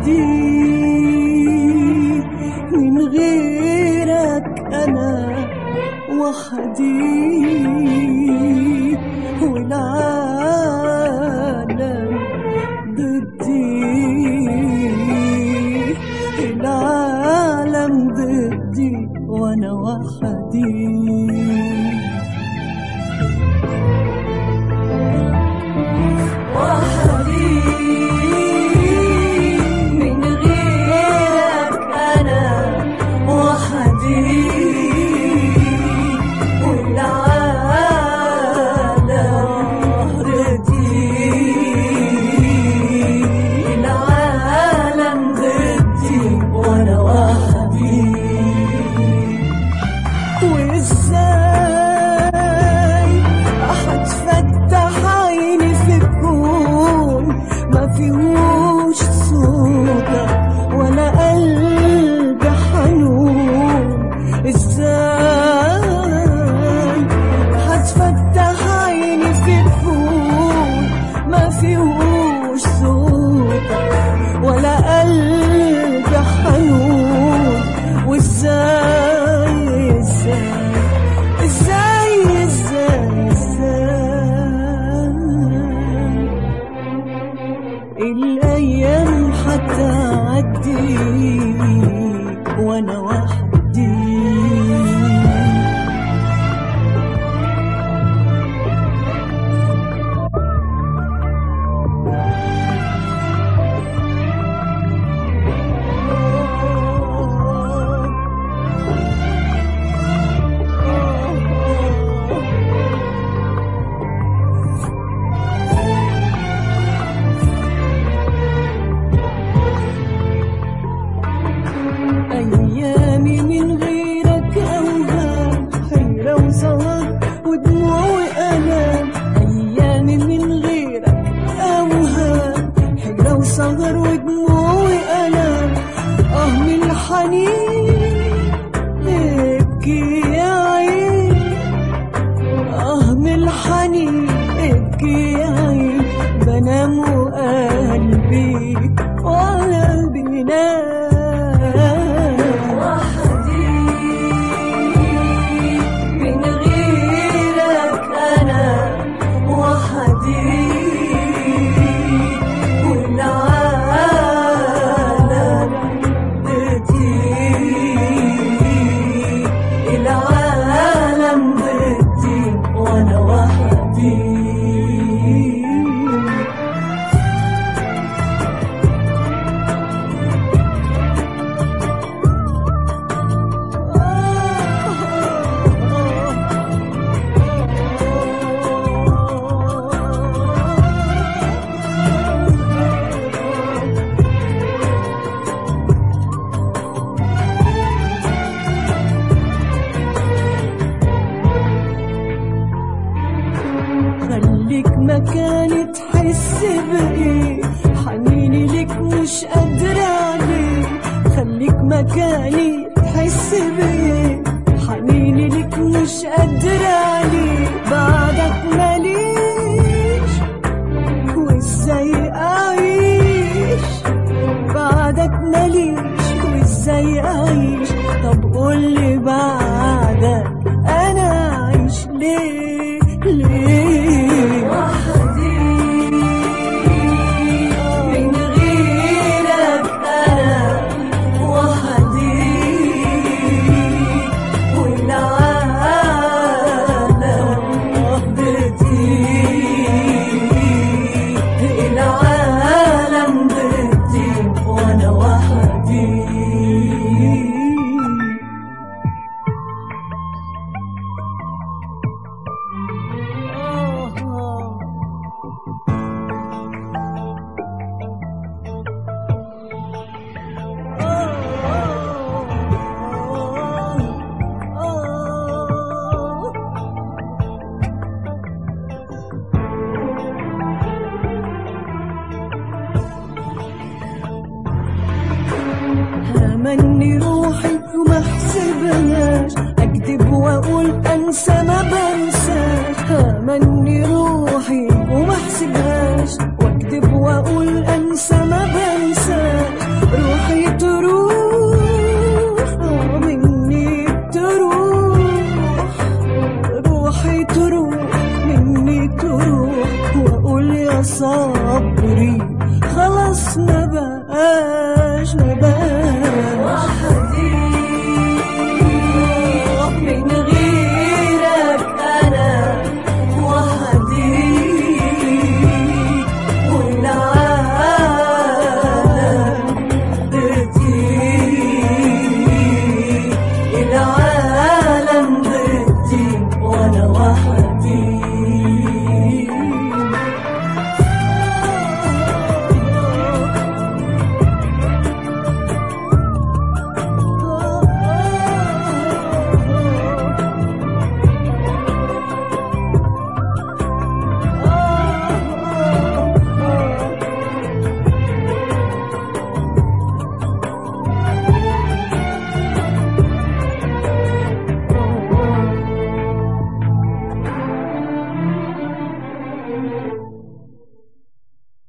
وحدي من غيرك أنا وحدي والعالم ضدي العالم ضدي وأنا وحدي وحدي من غيرك أنا وحدي والعالم ضدي العالم ضدي وأنا وحدي وازاي هتفتح عيني في الكون ما فيهوش صوتك ولا قلب حنون ازاي هتفتح عيني في الكون ما فيهوش صوتك ولا قلب حنون وازاي ازاي ازاي ازاي ازاي الايام هتعدي وانا وحدي أيامي من غيرك أوهام حيرة وسهر ودموع وألام أيامي من غيرك أوهام حيرة وسهر ودموع وألام آه من الحنين ابكي يا عين آه من الحنين ابكي يا عين بنام وقلبي وقلبي نام وحدي من غيرك أنا وحدي والعالم ضدي العالم ضدي وأنا وحدي خليك مكاني تحس بإيه حنيني لك مش قادرة عليه خليك مكاني تحس بإيه حنيني لك مش قادرة عليه بعدك ماليش وازاي أعيش بعدك ماليش وازاي أعيش طب قولي بعدك أنا أعيش ليه ليه وحدي من غيرك أنا وحدي والعالم ضدي العالم ضدي وأنا وحدي همني روحي وما احسبهاش اكذب واقول انسى ما بنساش همني روحي وما احسبهاش واكذب واقول انسى ما بنساش صبري خلاص ما بقاش